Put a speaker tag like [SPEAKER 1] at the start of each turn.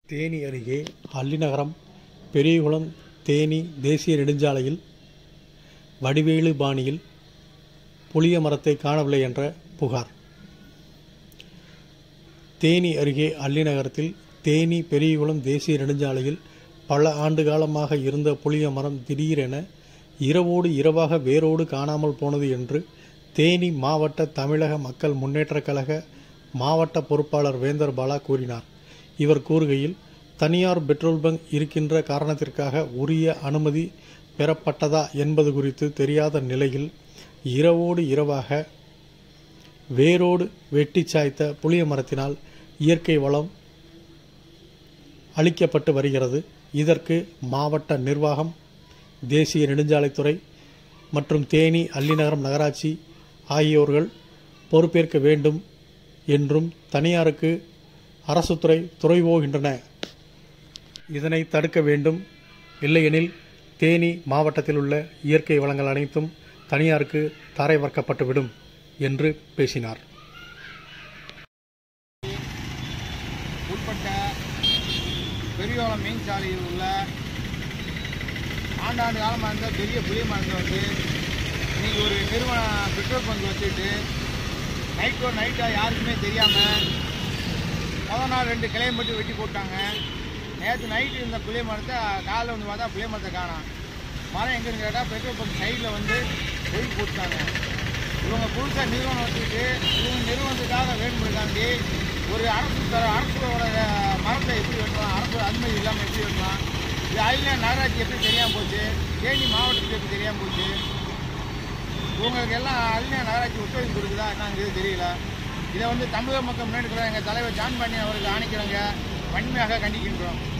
[SPEAKER 1] தேனி அருகே அல்லிநகரம் பெரியகுளம் தேனி தேசிய நெடுஞ்சாலையில் வடிவேலு பாணியில் புளிய மரத்தை காணவில்லை என்ற புகார் தேனி அருகே அல்லிநகரத்தில் தேனி பெரியகுளம் தேசிய நெடுஞ்சாலையில் பல ஆண்டு காலமாக இருந்த புளிய மரம் திடீரென இரவோடு இரவாக வேரோடு காணாமல் போனது என்று தேனி மாவட்ட தமிழக மக்கள் முன்னேற்றக் கழக மாவட்ட பொறுப்பாளர் வேந்தர் பாலா கூறினார் இவர் கூறுகையில் தனியார் பெட்ரோல் பங்க் இருக்கின்ற காரணத்திற்காக உரிய அனுமதி பெறப்பட்டதா என்பது குறித்து தெரியாத நிலையில் இரவோடு இரவாக வேரோடு வெட்டி சாய்த்த புளிய மரத்தினால் இயற்கை வளம் அளிக்கப்பட்டு வருகிறது இதற்கு மாவட்ட நிர்வாகம் தேசிய நெடுஞ்சாலைத்துறை மற்றும் தேனி அல்லிநகரம் நகராட்சி ஆகியோர்கள் பொறுப்பேற்க வேண்டும் என்றும் தனியாருக்கு அரசு துறை துறை போகின்றன இதனை தடுக்க வேண்டும் இல்லையெனில் தேனி மாவட்டத்தில் உள்ள இயற்கை வளங்கள் அனைத்தும் தனியாருக்கு தாரை வார்க்கப்பட்டுவிடும் என்று பேசினார்
[SPEAKER 2] உட்பட்ட பெரியோளம் மெயின் சாலையில் உள்ள ஆண்டாண்டு காலமாக இருந்த பெரிய புளிய மரத்தை வந்து இன்னைக்கு ஒரு நிறுவன பெட்ரோல் பங்க் வச்சுட்டு நைட்டோ நைட்டாக யாருக்குமே தெரியாமல் முதல் நாள் ரெண்டு கிளையை மட்டும் வெட்டி போட்டாங்க நேற்று நைட்டு இருந்த புளிய மரத்தை காலைல வந்து பார்த்தா புளிய மரத்தை காணோம் மரம் எங்கன்னு கேட்டால் பெட்ரோல் பங்க் சைடில் வந்து ஒழுங்கு போட்டாங்க இவங்க புதுசாக நிறுவனம் வச்சுக்கிட்டு இவங்க நிறுவனத்துக்காக வேண்டுமெடுக்காண்டி ஒரு அரசு தர அரசோட மரத்தை எப்படி வெட்டலாம் அரசு அனுமதி இல்லாமல் எப்படி வெட்டலாம் இது அதில் நகராட்சி எப்படி தெரியாமல் போச்சு தேனி மாவட்டத்துக்கு எப்படி தெரியாமல் போச்சு இவங்களுக்கு எல்லாம் அதிலே நகராட்சி ஒத்துழைப்பு கொடுக்குதா என்னங்கிறது தெரியல இதை வந்து தமிழக மக்கள் முன்னேற்ற எங்கள் தலைவர் ஜான் பாண்டியன் அவருக்கு ஆணைக்கிறவங்க வன்மையாக கண்டிக்கின்றோம்